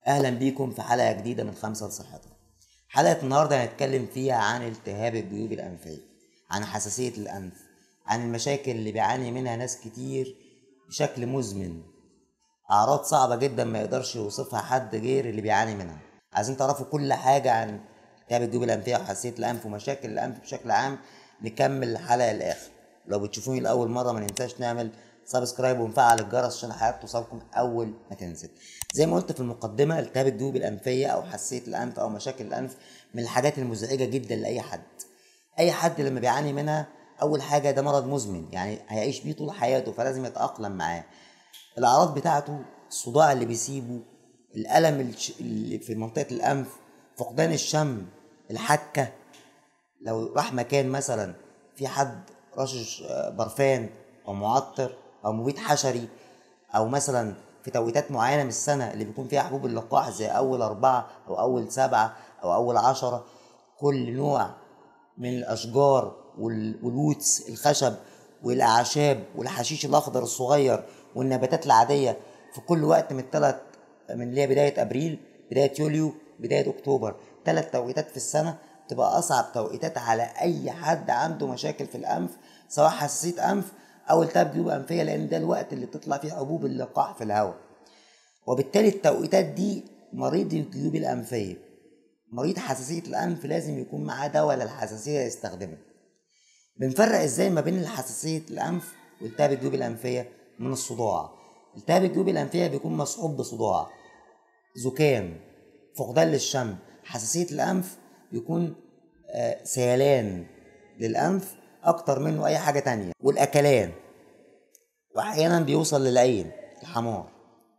اهلا بيكم في حلقه جديده من خمسه لصحتك حلقه النهارده هنتكلم فيها عن التهاب الجيوب الانفيه عن حساسيه الانف عن المشاكل اللي بيعاني منها ناس كتير بشكل مزمن اعراض صعبه جدا ما يقدرش يوصفها حد غير اللي بيعاني منها عايزين تعرفوا كل حاجه عن التهاب الجيوب الانفيه وحساسيه الانف ومشاكل الانف بشكل عام نكمل الحلقه للاخر لو بتشوفوني لاول مره ما ننساش نعمل سبسكرايب ونفعل الجرس عشان الحلقات توصلكم اول ما تنزل زي ما قلت في المقدمه التهاب الجيوب الانفيه او حساسيه الانف او مشاكل الانف من الحاجات المزعجه جدا لاي حد اي حد لما بيعاني منها اول حاجه ده مرض مزمن يعني هيعيش بيه طول حياته فلازم يتاقلم معاه الاعراض بتاعته الصداع اللي بيسيبه الالم الش- اللي في منطقه الانف فقدان الشم الحكه لو راح مكان مثلا في حد رشش آه، برفان او معطر او مبيد حشري او مثلا في توقيتات معينه من السنه اللي بيكون فيها حبوب اللقاح زي اول اربعه او اول سبعه او اول عشره كل نوع من الاشجار وال- والوتس الخشب والاعشاب والحشيش الاخضر الصغير والنباتات العاديه في كل وقت من الثلاث من اللي هي بدايه ابريل بدايه يوليو بدايه اكتوبر ثلاث توقيتات في السنه تبقى اصعب توقيتات على اي حد عنده مشاكل في الانف سواء حساسيه انف او التهاب جيوب انفيه لان ده الوقت اللي بتطلع فيه حبوب اللقاح في الهواء وبالتالي التوقيتات دي مريض الجيوب الانفيه مريض حساسيه الانف لازم يكون معاه دواء للحساسيه يستخدمه بنفرق ازاي ما بين حساسيه الانف والتهاب الجيوب الانفيه من الصداع التهاب الجيوب الانفيه بيكون مصحوب بصداع زكام فقدان للشم حساسيه الانف بيكون آه، سيلان للانف اكتر منه اي حاجه تانية والاكلان واحيانا بيوصل للعين الحمار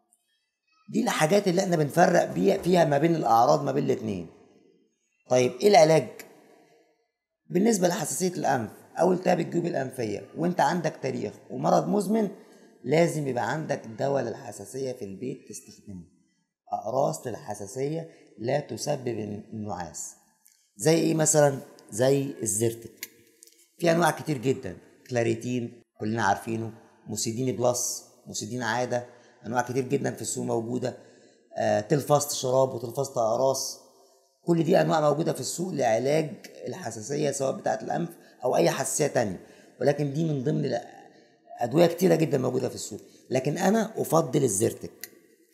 دي الحاجات اللي احنا بنفرق بيها فيها ما بين الاعراض ما بين الاتنين طيب ايه العلاج بالنسبه لحساسيه الانف او التهاب الجيوب الانفيه وانت عندك تاريخ ومرض مزمن لازم يبقى عندك دواء للحساسيه في البيت تستخدمه اقراص للحساسيه لا تسبب النعاس زي ايه مثلا زي الزرتك في انواع كتير جدا كلاريتين كلنا عارفينه موسيدين بلس موسيدين عاده انواع كتير جدا في السوق موجوده آه تلفاست شراب وتلفاست اقراص كل دي انواع موجوده في السوق لعلاج الحساسيه سواء بتاعه الانف او اي حساسيه تانية ولكن دي من ضمن ال- ادويه كتيره جدا موجوده في السوق لكن انا افضل الزرتك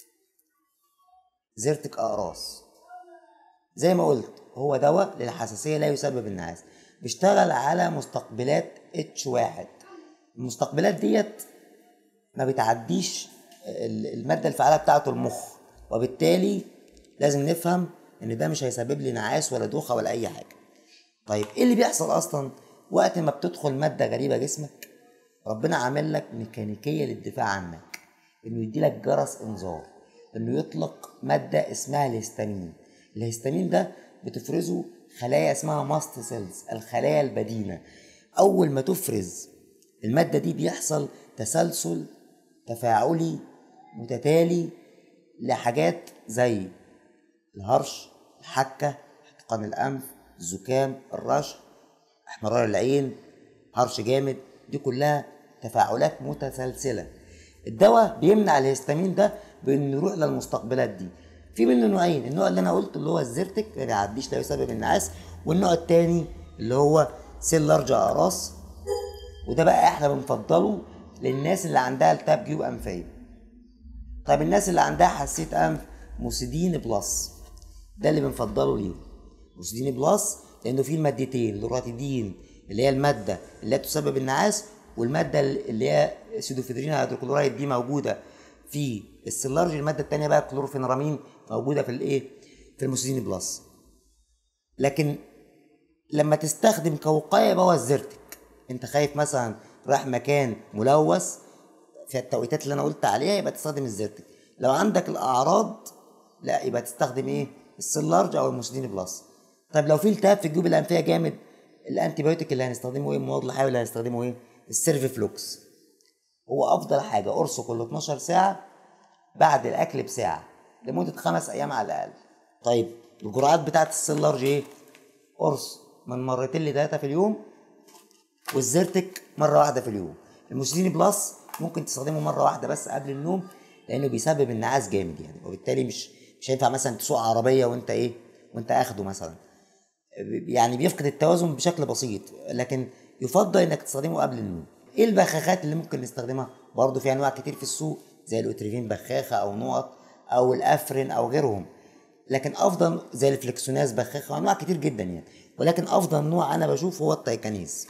زرتك اقراص زي ما قلت هو دواء للحساسيه لا يسبب النعاس بيشتغل على مستقبلات اتش واحد المستقبلات ديت ما بتعديش ال- الماده الفعاله بتاعته المخ وبالتالي لازم نفهم ان ده مش هيسبب لي نعاس ولا دوخه ولا اي حاجه طيب ايه اللي بيحصل اصلا وقت ما بتدخل ماده غريبه جسمك ربنا عامل لك ميكانيكيه للدفاع عنك انه يدي لك جرس انذار انه يطلق ماده اسمها الهستامين الهستامين ده بتفرزه خلايا اسمها ماست سيلز الخلايا البدينه اول ما تفرز الماده دي بيحصل تسلسل تفاعلي متتالي لحاجات زي الهرش الحكه احتقان الانف الزكام الرشح احمرار العين هرش جامد دي كلها تفاعلات متسلسله الدواء بيمنع الهستامين ده بانه يروح للمستقبلات دي في منه نوعين النوع اللي انا قلته اللي هو الزرتك ما بيعديش لا يسبب النعاس والنوع التاني اللي هو سيل لارج اقراص وده بقى احنا بنفضله للناس اللي عندها التهاب جيوب انفيه طيب الناس اللي عندها حساسيه انف موسيدين بلس ده اللي بنفضله ليهم موسيدين بلس لانه فيه المادتين لوراتيدين اللي هي الماده اللي هي تسبب النعاس والماده اللي هي سيدوفيدرين هيدروكلورايد دي موجوده في السلارج الماده الثانيه بقى كلوروفينرامين موجوده في الايه في الموسيدين بلس لكن لما تستخدم كوقايه يبقى هو الزرتك انت خايف مثلا رايح مكان ملوث في التوقيتات اللي انا قلت عليها يبقى تستخدم الزرتك لو عندك الاعراض لا يبقى تستخدم ايه السلارج او الموسيدين بلس طيب لو في التهاب في الجيوب الانفيه جامد الانتي بايوتيك اللي هنستخدمه ايه المضاد الحيوي اللي هنستخدمه ايه السيرفيفلوكس هو افضل حاجه قرصه كل 12 ساعه بعد الاكل بساعه لمده خمس ايام على الاقل طيب الجرعات بتاعت السلارج ايه قرص من مرتين لثلاثه في اليوم والزرتك مره واحده في اليوم الموسيدين بلس ممكن تستخدمه مره واحده بس قبل النوم لانه بيسبب النعاس جامد يعني وبالتالي مش مش هينفع مثلا تسوق عربيه وانت ايه وانت اخده مثلا يعني بيفقد التوازن بشكل بسيط لكن يفضل انك تستخدمه قبل النوم ايه البخاخات اللي ممكن نستخدمها برضه في انواع كتير في السوق زي الاوتريفين بخاخه او نقط او الافرين او غيرهم لكن افضل زي الفلكسوناز بخاخه انواع كتير جدا يعني ولكن افضل نوع انا بشوفه هو التايكانيز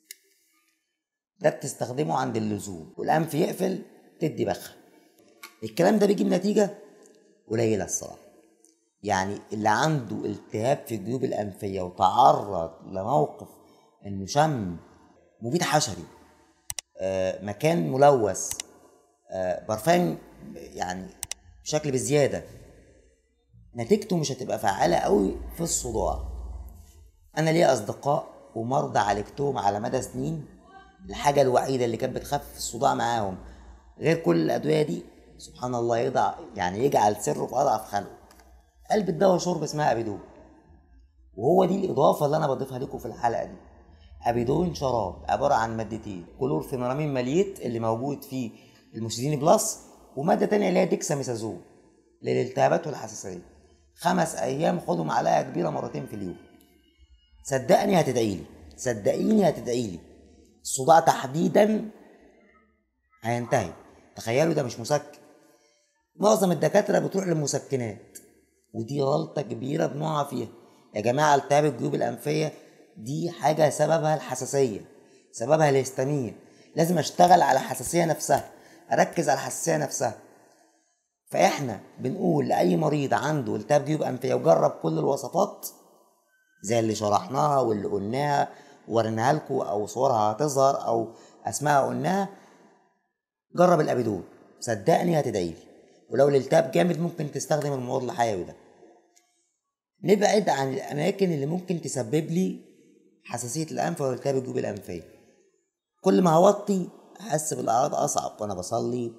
ده بتستخدمه عند اللزوم والانف يقفل تدي بخه الكلام ده بيجيب نتيجه قليله الصراحه يعني اللي عنده التهاب في الجيوب الانفيه وتعرض لموقف انه شم مبيد حشري آه مكان ملوث آه برفان يعني بشكل بزياده نتيجته مش هتبقى فعالة قوي في الصداع أنا ليا أصدقاء ومرضى عالجتهم على مدى سنين الحاجة الوحيدة اللي كانت بتخفف الصداع معاهم غير كل الأدوية دي سبحان الله يضع يعني يجعل سره في أضعف خلقه قلب الدواء شرب اسمها أبيدون وهو دي الإضافة اللي أنا بضيفها لكم في الحلقة دي أبيدون شراب عبارة عن مادتين كلورفينرامين مليت اللي موجود في الموسيدين بلس ومادة تانية اللي هي ديكساميثازون للالتهابات والحساسية خمس ايام خدوا معلقه كبيره مرتين في اليوم صدقني هتدعي لي صدقيني هتدعي لي الصداع تحديدا هينتهي تخيلوا ده مش مسكن معظم الدكاتره بتروح للمسكنات ودي غلطه كبيره بنقع فيها يا جماعه التهاب الجيوب الانفيه دي حاجه سببها الحساسيه سببها الهستامين لازم اشتغل على الحساسيه نفسها اركز على الحساسيه نفسها فاحنا بنقول لاي مريض عنده التهاب جيوب انفيه وجرب كل الوصفات زي اللي شرحناها واللي قلناها وريناها لكم او صورها هتظهر او اسمائها قلناها جرب الابيدول صدقني هتدعي لي ولو الالتهاب جامد ممكن تستخدم المضاد الحيوي ده نبعد عن الاماكن اللي ممكن تسبب لي حساسيه الانف او التهاب الجيوب الانفيه كل ما هوطي احس بالاعراض اصعب وانا بصلي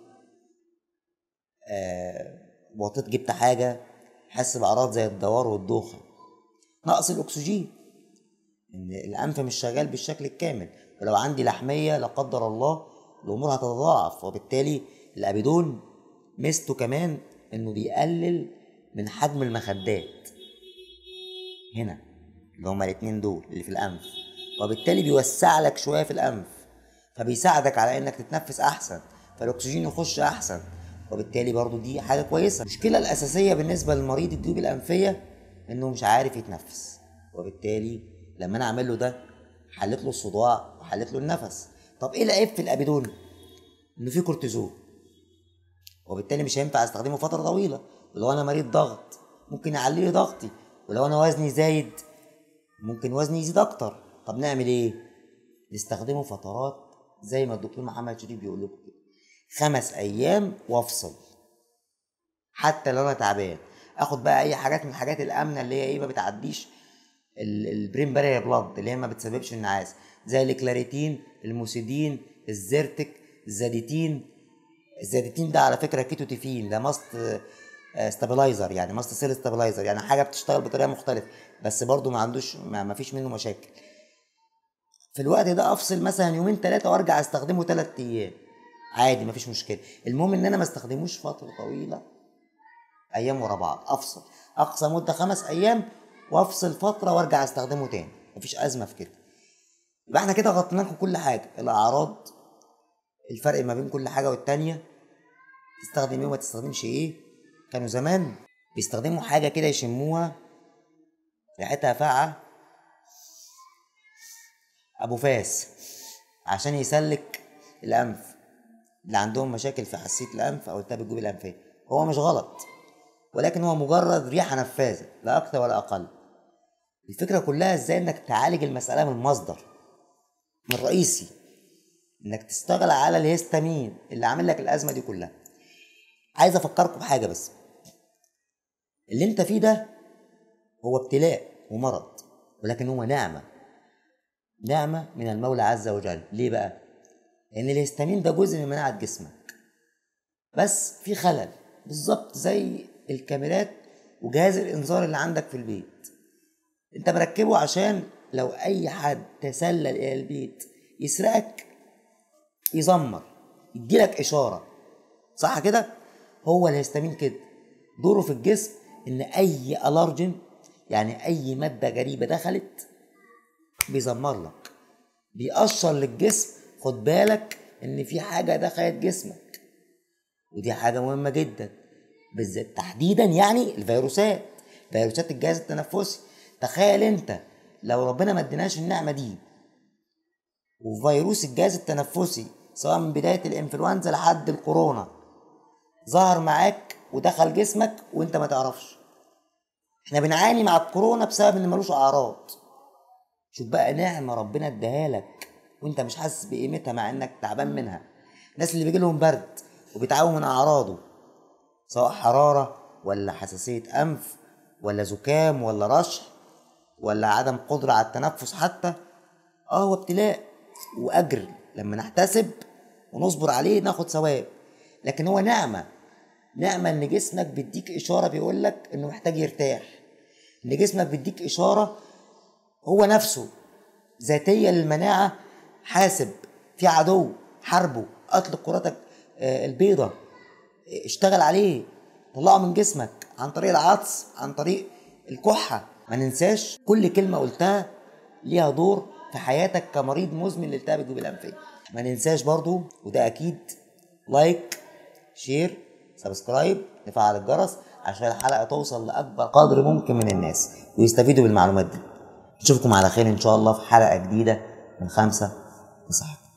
آه وطيت جبت حاجه احس باعراض زي الدوار والدوخه نقص الاكسجين ان الانف مش شغال بالشكل الكامل ولو عندي لحميه لا قدر الله الامور هتتضاعف وبالتالي الابيدون ميزته كمان انه بيقلل من حجم المخدات هنا اللي هما الاتنين دول اللي في الانف وبالتالي بيوسع لك شويه في الانف فبيساعدك على انك تتنفس احسن فالاكسجين يخش احسن وبالتالي برضو دي حاجه كويسه المشكله الاساسيه بالنسبه للمريض الجيوب الانفيه انه مش عارف يتنفس وبالتالي لما انا اعمل له ده حلت له الصداع وحلت له النفس طب ايه العيب في الابيدون انه فيه كورتيزون وبالتالي مش هينفع استخدمه فتره طويله ولو انا مريض ضغط ممكن يعلي لي ضغطي ولو انا وزني زايد ممكن وزني يزيد اكتر طب نعمل ايه نستخدمه فترات زي ما الدكتور محمد شريف بيقول لكم كده خمس ايام وافصل حتى لو انا تعبان اخد بقى اي حاجات من الحاجات الامنه اللي هي ايه ما بتعديش البرين بارير بلاد اللي هي ما بتسببش النعاس زي الكلاريتين الموسيدين الزيرتك الزاديتين الزاديتين ده على فكره كيتوتيفين ده ماست ستابلايزر يعني ماست سيل ستابلايزر يعني حاجه بتشتغل بطريقه مختلفه بس برضو ما عندوش ما, ما فيش منه مشاكل في الوقت ده افصل مثلا يومين ثلاثه وارجع استخدمه ثلاث ايام عادي ما فيش مشكله المهم ان انا ما استخدموش فتره طويله ايام ورا بعض افصل اقصى مده خمس ايام وافصل فتره وارجع استخدمه تاني مفيش ازمه في كده يبقى احنا كده غطينا لكم كل حاجه الاعراض الفرق ما بين كل حاجه والتانيه تستخدم ايه وما تستخدمش ايه كانوا زمان بيستخدموا حاجه كده يشموها ريحتها فاقعه ابو فاس عشان يسلك الانف اللي عندهم مشاكل في حساسيه الانف او التهاب الجيوب الانفيه هو مش غلط ولكن هو مجرد ريحه نفاذه لا اكثر ولا اقل الفكره كلها ازاي انك تعالج المساله من المصدر من الرئيسي انك تشتغل على الهستامين اللي عامل لك الازمه دي كلها عايز افكركم بحاجه بس اللي انت فيه ده هو ابتلاء ومرض ولكن هو نعمه نعمه من المولى عز وجل ليه بقى لان الهستامين ده جزء من مناعه جسمك بس في خلل بالظبط زي الكاميرات وجهاز الانذار اللي عندك في البيت انت مركبه عشان لو اي حد تسلل الى البيت يسرقك يزمر يديلك اشاره صح كده هو الهستامين كده دوره في الجسم ان اي الارجن يعني اي ماده غريبه دخلت بيزمر لك بيقشر للجسم خد بالك ان في حاجه دخلت جسمك ودي حاجه مهمه جدا بالذات تحديدا يعني الفيروسات فيروسات الجهاز التنفسي تخيل انت لو ربنا ما اديناش النعمه دي وفيروس الجهاز التنفسي سواء من بدايه الانفلونزا لحد الكورونا ظهر معاك ودخل جسمك وانت ما تعرفش احنا بنعاني مع الكورونا بسبب ان ملوش اعراض شوف بقى نعمه ربنا اداها لك وانت مش حاسس بقيمتها مع انك تعبان منها الناس اللي بيجي لهم برد وبيتعبوا من اعراضه سواء حراره ولا حساسيه انف ولا زكام ولا رشح ولا عدم قدره على التنفس حتى اه هو ابتلاء واجر لما نحتسب ونصبر عليه ناخد ثواب لكن هو نعمه نعمه ان جسمك بيديك اشاره بيقول لك انه محتاج يرتاح ان جسمك بيديك اشاره هو نفسه ذاتيه للمناعه حاسب في عدو حاربه اطلق كراتك آه، البيضة آه، اشتغل عليه طلعه من جسمك عن طريق العطس عن طريق الكحة ما ننساش كل كلمة قلتها ليها دور في حياتك كمريض مزمن لالتهاب الجيوب الأنفية ما ننساش برضو وده أكيد لايك شير سبسكرايب نفعل الجرس عشان الحلقة توصل لأكبر قدر ممكن من الناس ويستفيدوا بالمعلومات دي نشوفكم على خير إن شاء الله في حلقة جديدة من خمسة لصحة